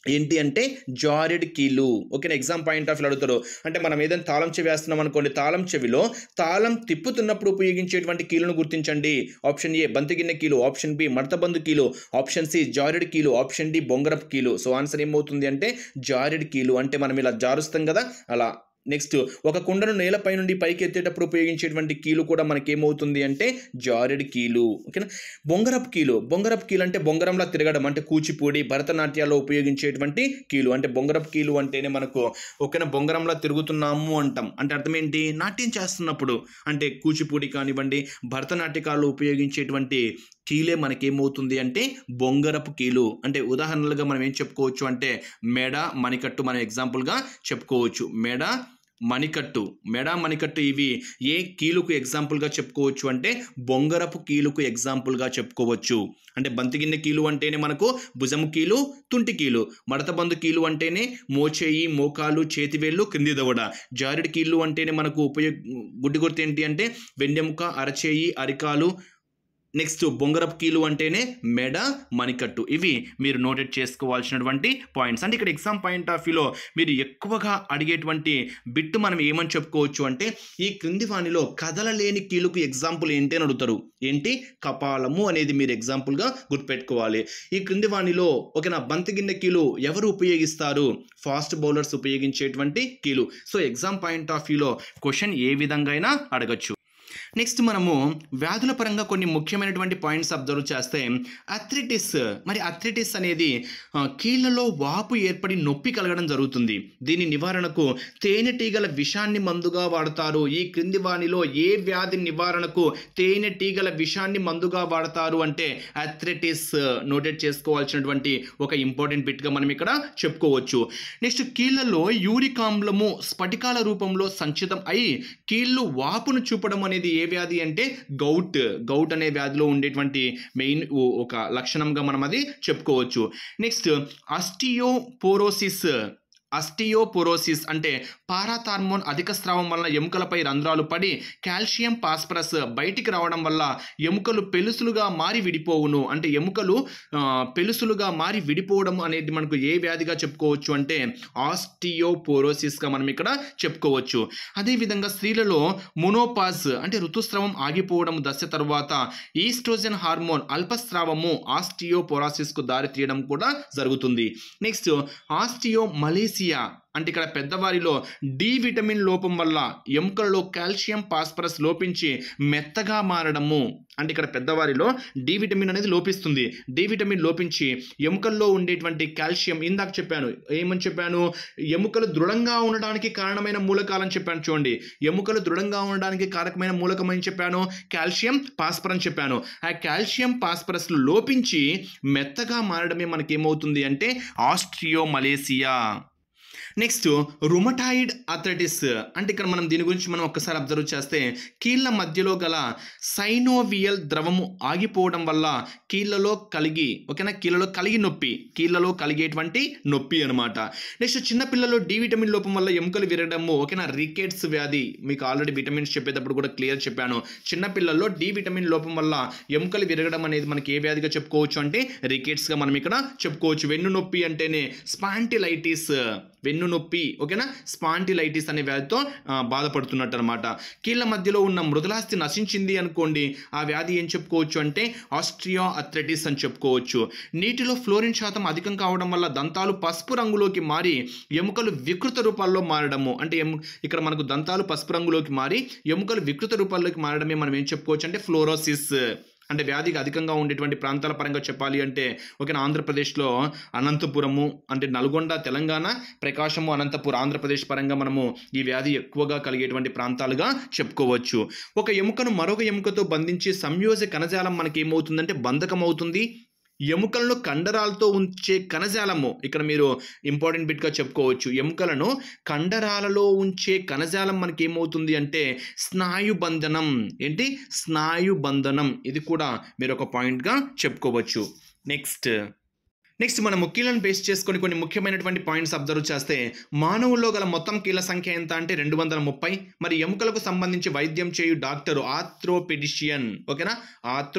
ఏంటి అంటే జారెడ్ కీలు ఓకేనా ఎగ్జామ్ పాయింట్ ఆఫ్ వ్యూ అడుగుతారు అంటే మనం ఏదైనా తాళం చెవి వేస్తున్నాం అనుకోండి తాళం చెవిలో తాళం తిప్పుతున్నప్పుడు ఉపయోగించేటువంటి కీలును గుర్తించండి ఆప్షన్ ఏ బంతిగిన్నె కీలు ఆప్షన్ బి మడతబందు కీలు ఆప్షన్ సి జారెడ్ కీలు ఆప్షన్ డి బొంగరపు కీలు సో ఆన్సర్ ఏమవుతుంది అంటే జారెడ్ కీలు అంటే మనం ఇలా జారుస్తాం కదా అలా నెక్స్ట్ ఒక కుండను నేలపై నుండి పైకి ఎత్తేటప్పుడు ఉపయోగించేటువంటి కీలు కూడా మనకి ఏమవుతుంది అంటే జారెడ్ కీలు ఓకేనా బొంగరపు కీలు బొంగరపు కీలు అంటే బొంగరంలా తిరగడం అంటే కూచిపూడి భరతనాట్యాల్లో ఉపయోగించేటువంటి కీలు అంటే బొంగరపు కీలు అంటేనే మనకు ఓకేనా బొంగరంలా తిరుగుతున్నాము అంటాం అంటే అర్థం ఏంటి నాట్యం చేస్తున్నప్పుడు అంటే కూచిపూడి కానివ్వండి భరతనాట్యకాల్లో ఉపయోగించేటువంటి కీలే మనకేమవుతుంది అంటే బొంగరపు కీలు అంటే ఉదాహరణలుగా మనం ఏం చెప్పుకోవచ్చు అంటే మెడ మణికట్టు మనం ఎగ్జాంపుల్గా చెప్పుకోవచ్చు మెడ మణికట్టు మెడ మణికట్టు ఇవి ఏ కీలుకు ఎగ్జాంపుల్గా చెప్పుకోవచ్చు అంటే బొంగరపు కీలుకు ఎగ్జాంపుల్గా చెప్పుకోవచ్చు అంటే బంతిగిన్నె కీలు అంటేనే మనకు భుజము కీలు తుంటి కీలు మడతబందు కీలు అంటేనే మోచేయి మోకాలు చేతివేళ్ళు క్రింది దవడ జారుడి కీళ్ళు అంటేనే మనకు ఉపయోగ గుడ్డి గుర్తు ఏంటి అంటే వెన్నెముక అరచేయి అరికాలు నెక్స్ట్ బొంగరపు కీలు అంటేనే మెడ మణికట్టు ఇవి మీరు నోటెడ్ చేసుకోవాల్సినటువంటి పాయింట్స్ అంటే ఇక్కడ ఎగ్జామ్ పాయింట్ ఆఫ్ వ్యూలో మీరు ఎక్కువగా అడిగేటువంటి బిట్టు మనం ఏమని చెప్పుకోవచ్చు అంటే ఈ క్రింది వాణిలో కదలలేని కీలుకు ఎగ్జాంపుల్ ఏంటి అని అడుగుతారు ఏంటి కపాలము అనేది మీరు ఎగ్జాంపుల్గా గుర్తుపెట్టుకోవాలి ఈ క్రింది వాణిలో ఓకేనా బంతిగిన్నె కీలు ఎవరు ఉపయోగిస్తారు ఫాస్ట్ బౌలర్స్ ఉపయోగించేటువంటి కీలు సో ఎగ్జామ్ పాయింట్ ఆఫ్ వ్యూలో క్వశ్చన్ ఏ విధంగా అయినా అడగచ్చు నెక్స్ట్ మనము వ్యాధుల పరంగా కొన్ని ముఖ్యమైనటువంటి పాయింట్స్ అబ్జర్వ్ చేస్తే అథ్రిటిస్ మరి అథ్రిటిస్ అనేది ఆ, కీళ్ళలో వాపు ఏర్పడి నొప్పి కలగడం జరుగుతుంది దీని నివారణకు తేనెటీగల విషాన్ని మందుగా వాడతారు ఈ క్రింది వానిలో ఏ వ్యాధి నివారణకు తేనెటీగల విషాన్ని మందుగా వాడతారు అంటే అథ్రిటిస్ నోటెడ్ చేసుకోవాల్సినటువంటి ఒక ఇంపార్టెంట్ బిట్గా మనం ఇక్కడ చెప్పుకోవచ్చు నెక్స్ట్ కీళ్ళలో యూరిక్ ఆమ్లము స్ఫటికాల రూపంలో సంచితం అయి కీళ్ళు వాపును చూపడం అనేది ఏ వ్యాధి అంటే గౌట్ గౌట్ అనే వ్యాధిలో ఉండేటువంటి మెయిన్ ఒక లక్షణంగా మనం అది చెప్పుకోవచ్చు నెక్స్ట్ అస్టియోపోరోసిస్ అస్టియోపోరోసిస్ అంటే పారాథార్మోన్ అధిక స్రావం వలన ఎముకలపై రంధ్రాలు పడి కాల్షియం పాస్పరస్ బయటికి రావడం వల్ల ఎముకలు పెలుసులుగా మారి విడిపోవును అంటే ఎముకలు ఆ, పెలుసులుగా మారి విడిపోవడం అనేది మనకు ఏ వ్యాధిగా చెప్పుకోవచ్చు అంటే ఆస్టియోపోరోసిస్గా మనం ఇక్కడ చెప్పుకోవచ్చు అదేవిధంగా స్త్రీలలో మోనోపాజ్ అంటే ఋతుస్రావం ఆగిపోవడం దశ తర్వాత ఈస్ట్రోజన్ హార్మోన్ అల్పస్రావము ఆస్టియోపోరాసిస్కు దారి తీయడం కూడా జరుగుతుంది నెక్స్ట్ ఆస్టియో మలేసియా అంటే ఇక్కడ పెద్దవారిలో డి విటమిన్ లోపం వల్ల ఎముకలలో కాల్షియం పాస్పరస్ లోపించి మెత్తగా మారడము అంటే ఇక్కడ పెద్దవారిలో డి విటమిన్ అనేది లోపిస్తుంది డి విటమిన్ లోపించి ఎముకల్లో ఉండేటువంటి కాల్షియం ఇందాక చెప్పాను ఏమని చెప్పాను ఎముకలు దృఢంగా ఉండడానికి కారణమైన మూలకాలని చెప్పాను చూడండి ఎముకలు దృఢంగా ఉండడానికి కారకమైన మూలకం అని చెప్పాను కాల్షియం పాస్పరం చెప్పాను ఆ కాల్షియం పాస్పరస్ లోపించి మెత్తగా మారడమే మనకి ఏమవుతుంది అంటే osteomalacia next rheumatoid arthritis అంటే ఇక్కడ మనం దీని గురించి మనం ఒక్కసారి అబ్జర్వ్ చేస్తే కీళ్ళ మధ్యలో గల సైనోవియల్ ద్రవము ఆగిపోవడం వల్ల కీళ్ళలో కలిగి ఓకేనా కీళ్ళలో కలిగి నొప్పి కీళ్ళలో కలిగేటువంటి నొప్పి అనమాట నెక్స్ట్ చిన్నపిల్లలు డి విటమిన్ లోపం వల్ల ఎముకలు విరగడము ఓకేనా రికెట్స్ వ్యాధి మీకు ఆల్రెడీ విటమిన్స్ చెప్పేటప్పుడు కూడా క్లియర్ చెప్పాను చిన్నపిల్లల్లో డి విటమిన్ లోపం వల్ల ఎముకలు విరగడం అనేది మనకి ఏ వ్యాధిగా చెప్పుకోవచ్చు అంటే రికెట్స్గా మనం ఇక్కడ చెప్పుకోవచ్చు వెన్ను నొప్పి అంటేనే స్పాంటిలైటిస్ వెన్ను నొప్పి ఓకేనా స్పాంటిలైటిస్ అనే వ్యాధితో ఆ, బాధపడుతున్నట్టు అనమాట కీళ్ళ మధ్యలో ఉన్న మృదులాస్థి నశించింది అనుకోండి ఆ వ్యాధి ఏం చెప్పుకోవచ్చు అంటే ఆస్ట్రియో అథ్రటిస్ అని చెప్పుకోవచ్చు నీటిలో ఫ్లోరిన్ శాతం అధికం కావడం వల్ల దంతాలు పసుపు రంగులోకి మారి ఎముకలు వికృత రూపాల్లో మారడము అంటే ఎము ఇక్కడ మనకు దంతాలు పసుపు రంగులోకి మారి ఎముకలు వికృత రూపాల్లోకి మారడమే మనం ఏం చెప్పుకోవచ్చు అంటే ఫ్లోరోసిస్ అంటే వ్యాధికి అధికంగా ఉండేటువంటి ప్రాంతాల పరంగా చెప్పాలి అంటే ఓకేనా ఆంధ్రప్రదేశ్లో అనంతపురము అంటే నల్గొండ తెలంగాణ ప్రకాశము అనంతపురం ఆంధ్రప్రదేశ్ పరంగా మనము ఈ వ్యాధి ఎక్కువగా కలిగేటువంటి ప్రాంతాలుగా చెప్పుకోవచ్చు ఒక ఎముకను మరొక ఎముకతో బంధించి సంయోజ కణజాలం మనకి ఏమవుతుందంటే బంధకం అవుతుంది ఎముకలను కండరాలతో ఉంచే కణజాలము ఇక్కడ మీరు ఇంపార్టెంట్ బిట్గా చెప్పుకోవచ్చు ఎముకలను కండరాలలో ఉంచే కణజాలం మనకి ఏమవుతుంది అంటే స్నాయుబంధనం ఏంటి స్నాయుబంధనం ఇది కూడా మీరు ఒక పాయింట్గా చెప్పుకోవచ్చు నెక్స్ట్ నెక్స్ట్ మనం కీళ్ళను బేస్ చేసుకొని కొన్ని ముఖ్యమైనటువంటి పాయింట్స్ అబ్జర్వ్ చేస్తే మానవుల్లో గల మొత్తం కీళ్ళ సంఖ్య ఎంత అంటే రెండు వందల ముప్పై మరి ఎముకలకు సంబంధించి వైద్యం చేయు డాక్టరు ఆథ్రోపెడిషియన్ ఓకేనా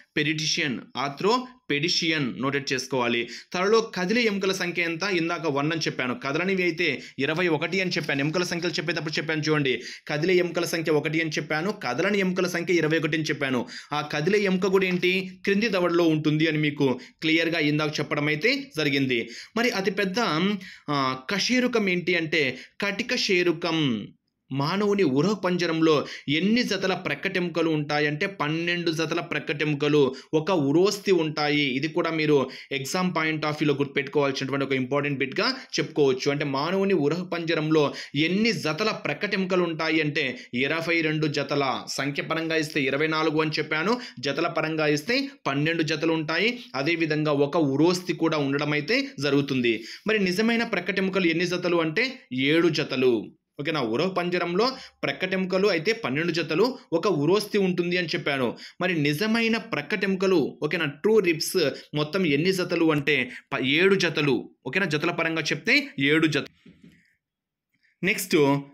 పెరిటిషియన్ ఆత్రో పెడిషియన్ నోటెడ్ చేసుకోవాలి త్వరలో కదిలే ఎముకల సంఖ్య ఎంత ఇందాక వన్ అని చెప్పాను కదలనివి అయితే ఇరవై ఒకటి అని చెప్పాను ఎముకల సంఖ్యలు చెప్పేటప్పుడు చెప్పాను చూడండి కదిలే ఎముకల సంఖ్య ఒకటి అని చెప్పాను కదలని ఎముకల సంఖ్య ఇరవై ఒకటి అని చెప్పాను ఆ కదిలే ఎముక కూడా ఏంటి క్రింది దవడలో ఉంటుంది అని మీకు క్లియర్గా ఇందాక చెప్పడం అయితే జరిగింది మరి అతిపెద్ద ఆ, కశేరుకం ఏంటి అంటే కటిక శేరుకం మానవుని ఉరహ పంజరంలో ఎన్ని జతల ప్రక్కటెముకలు ఉంటాయంటే పన్నెండు జతల ప్రక్కటెముకలు ఒక ఉరోస్తి ఉంటాయి ఇది కూడా మీరు ఎగ్జామ్ పాయింట్ ఆఫ్ వ్యూలో గుర్తుపెట్టుకోవాల్సినటువంటి ఒక ఇంపార్టెంట్ బిట్గా చెప్పుకోవచ్చు అంటే మానవుని ఉరహ పంజరంలో ఎన్ని జతల ప్రక్కటెముకలు ఉంటాయి అంటే ఇరవై రెండు జతల సంఖ్య పరంగా ఇస్తే ఇరవై నాలుగు అని చెప్పాను జతల పరంగా ఇస్తే పన్నెండు జతలు ఉంటాయి అదేవిధంగా ఒక ఉరోస్తి కూడా ఉండడం అయితే జరుగుతుంది మరి నిజమైన ప్రక్కటెముకలు ఎన్ని జతలు అంటే ఏడు జతలు ఓకేనా ఉరవ పంజరంలో ప్రక్కటెముకలు అయితే పన్నెండు జతలు ఒక ఉరోస్తి ఉంటుంది అని చెప్పాను మరి నిజమైన ప్రక్కటెముకలు ఓకేనా ట్రూ రిప్స్ మొత్తం ఎన్ని జతలు అంటే ప- ఏడు జతలు ఓకేనా జతల పరంగా చెప్తే ఏడు జత నెక్స్ట్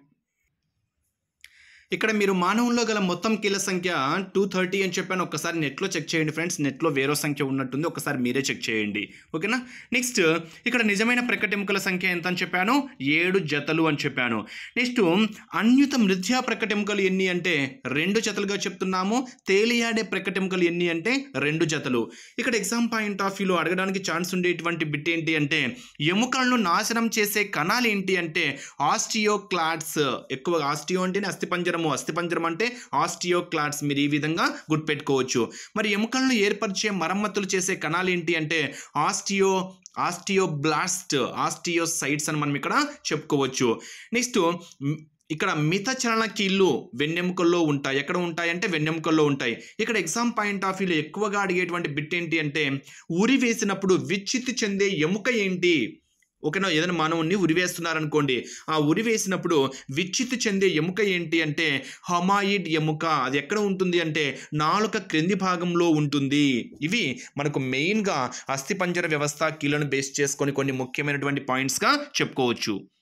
ఇక్కడ మీరు మానవుల్లో గల మొత్తం కీల సంఖ్య టూ థర్టీ అని చెప్పాను ఒకసారి నెట్లో చెక్ చేయండి ఫ్రెండ్స్ నెట్లో వేరే సంఖ్య ఉన్నట్టుంది ఒకసారి మీరే చెక్ చేయండి ఓకేనా నెక్స్ట్ ఇక్కడ నిజమైన ప్రకటెముకల సంఖ్య ఎంత అని చెప్పాను ఏడు జతలు అని చెప్పాను నెక్స్ట్ అన్యుత మృత్యా ప్రకటెముకలు ఎన్ని అంటే రెండు జతలుగా చెప్తున్నాము తేలియాడే ప్రకటెముకలు ఎన్ని అంటే రెండు జతలు ఇక్కడ ఎగ్జామ్ పాయింట్ ఆఫ్ వ్యూలో అడగడానికి ఛాన్స్ ఉండేటువంటి బిట్ ఏంటి అంటే ఎముకలను నాశనం చేసే కణాలు ఏంటి అంటే ఆస్టియో క్లాట్స్ ఎక్కువ ఆస్టియో అంటేనే అస్థిపంజరము అస్థిపంజరం అంటే ఆస్టియో క్లాట్స్ మీరు ఈ విధంగా గుర్తుపెట్టుకోవచ్చు మరి ఎముకలను ఏర్పరిచే మరమ్మతులు చేసే కణాలు ఏంటి అంటే ఆస్టియో ఆస్టియోబ్లాస్ట్ ఆస్టియోసైట్స్ అని మనం ఇక్కడ చెప్పుకోవచ్చు నెక్స్ట్ మ్, ఇక్కడ మిత చలన కీళ్ళు వెన్నెముకల్లో ఉంటాయి ఎక్కడ ఉంటాయి అంటే వెన్నెముకల్లో ఉంటాయి ఇక్కడ ఎగ్జామ్ పాయింట్ ఆఫ్ వ్యూలో ఎక్కువగా అడిగేటువంటి బిట్ ఏంటి అంటే ఉరి వేసినప్పుడు విచ్చిత్తి చెందే ఎముక ఏంటి ఓకేనా ఏదైనా మానవుణ్ణి ఉరివేస్తున్నారనుకోండి ఆ ఉరి వేసినప్పుడు విచ్చిత్తి చెందే ఎముక ఏంటి అంటే హమాయిడ్ ఎముక అది ఎక్కడ ఉంటుంది అంటే నాలుక క్రింది భాగంలో ఉంటుంది ఇవి మనకు మెయిన్గా అస్థిపంజర వ్యవస్థ కీలను బేస్ చేసుకొని కొన్ని ముఖ్యమైనటువంటి పాయింట్స్గా చెప్పుకోవచ్చు